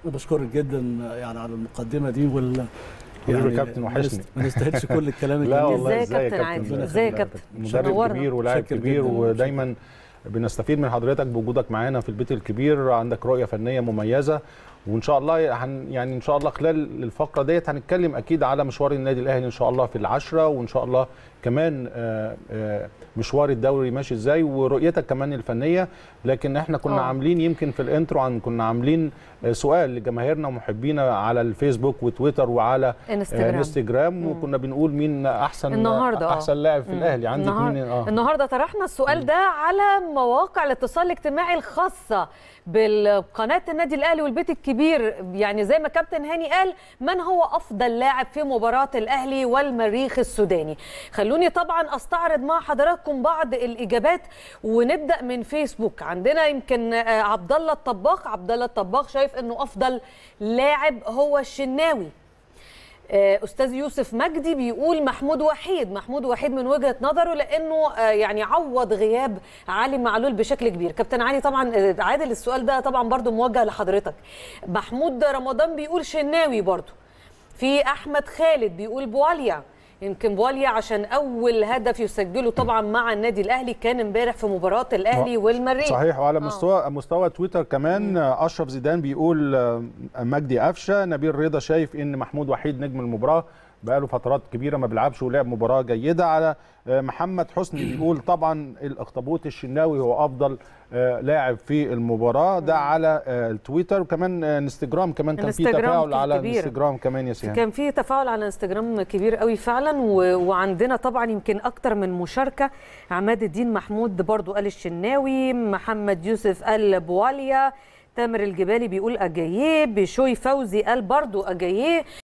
بشكرك جدا يعني على المقدمه دي وال حبيبي يا كابتن وحشني ما نستاهلش كل الكلام لا الجميل والله ازاي يا ازاي يا كابتن عادل كابتن ازاي يا كابتن مدرب نورنا. كبير ولاعب شاكر كبير جداً. ودايما بنستفيد من حضرتك بوجودك معانا في البيت الكبير عندك رؤيه فنيه مميزه وان شاء الله هن يعني ان شاء الله خلال الفقره ديت هنتكلم اكيد على مشوار النادي الاهلي ان شاء الله في العشره وان شاء الله كمان آه، آه، مشوار الدوري ماشي ازاي ورؤيتك كمان الفنيه لكن احنا كنا آه. عاملين يمكن في الانترو عن كنا عاملين آه، سؤال لجماهيرنا ومحبينا على الفيسبوك وتويتر وعلى انستجرام. آه، انستجرام وكنا بنقول مين احسن النهاردة، آه. احسن لاعب في مم. الاهلي عندك النهار- مين اه النهارده طرحنا السؤال ده على مواقع الاتصال الاجتماعي الخاصه بالقناه النادي الاهلي والبيت الكبير يعني زي ما كابتن هاني قال من هو افضل لاعب في مباراه الاهلي والمريخ السوداني خلوني طبعا استعرض مع حضراتكم بعض الاجابات ونبدا من فيسبوك عندنا يمكن آه، عبد الله الطباخ عبد الله الطباخ شايف انه افضل لاعب هو الشناوي آه، استاذ يوسف مجدي بيقول محمود وحيد محمود وحيد من وجهه نظره لانه آه، يعني عوض غياب علي معلول بشكل كبير كابتن علي طبعا آه، عادل السؤال ده طبعا برضو موجه لحضرتك محمود رمضان بيقول شناوي برضو في احمد خالد بيقول بواليا يمكن بواليا عشان اول هدف يسجله طبعا مع النادي الاهلي كان امبارح في مباراه الاهلي والمريخ صحيح وعلى آه. مستوى مستوى تويتر كمان آه، اشرف زيدان بيقول آه، مجدي قفشه نبيل رضا شايف ان محمود وحيد نجم المباراه بقاله فترات كبيره ما بيلعبش ولعب مباراه جيده على آه، محمد حسني بيقول طبعا الاخطبوط الشناوي هو افضل آه، لاعب في المباراه ده على آه، التويتر وكمان آه، انستجرام كمان كان في الانستجرام تفاعل على كبير. انستجرام كمان يا سيهان كان في تفاعل على انستجرام كبير قوي فعلا و... وعندنا طبعا يمكن اكتر من مشاركه عماد الدين محمود برضو قال الشناوي محمد يوسف قال بواليا تامر الجبالي بيقول اجاييه بشوي فوزي قال برضو اجاييه